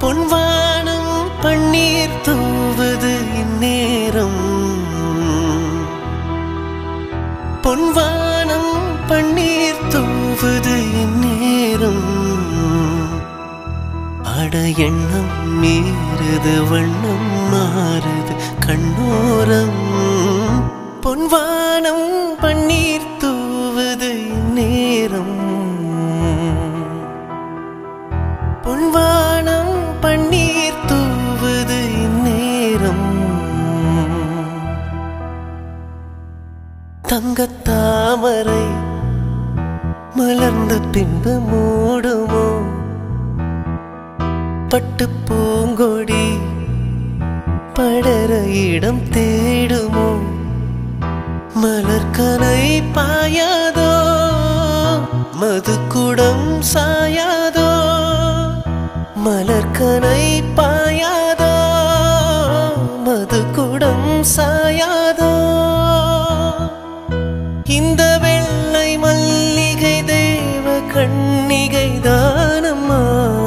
பொன்வானம் பன்னீர் தூவது இந்நேரம் பொன்வானம் பன்னீர் தூவது இந்நேரம் அட எண்ணம் மீறுது வண்ணம் மாறுது கண்ணோரம் பொன்வானம் பன்னீர் தூவது இந்நேரம் பொன்வானம் பன்னீர் தூவது இந்நேரம் தங்கத்தாமரை மலர்ந்த பின்பு மூடுமோ பட்டு பூங்கொடி படர இடம் தேடுமோ மலர்கனை பாயாதோ மதுக்குடம் சாயாதோ மலர்கனை பாயாதோ மதுக்குடம் சாயாதோ இந்த வெள்ளை மல்லிகை தேவ கண்ணிகை தானம்மா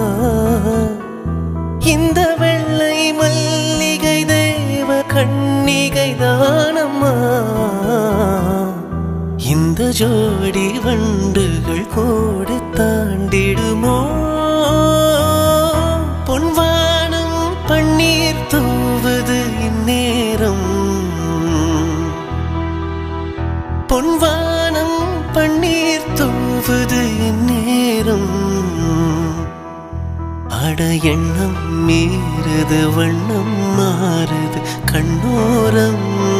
இந்த வெள்ளை மல்லிகை தேவ கண்ணிகை தானம்மா இந்த ஜோடி வண்டுகள் கோடு தாண்டிடுமோ பொன்வானம் பன்னீர் தூவது இந்நேரம் பொன்வானம் பன்னீர் தூவது இந்நேரம் அட எண்ணம் மீறுது வண்ணம் மாறுது கண்ணோரம்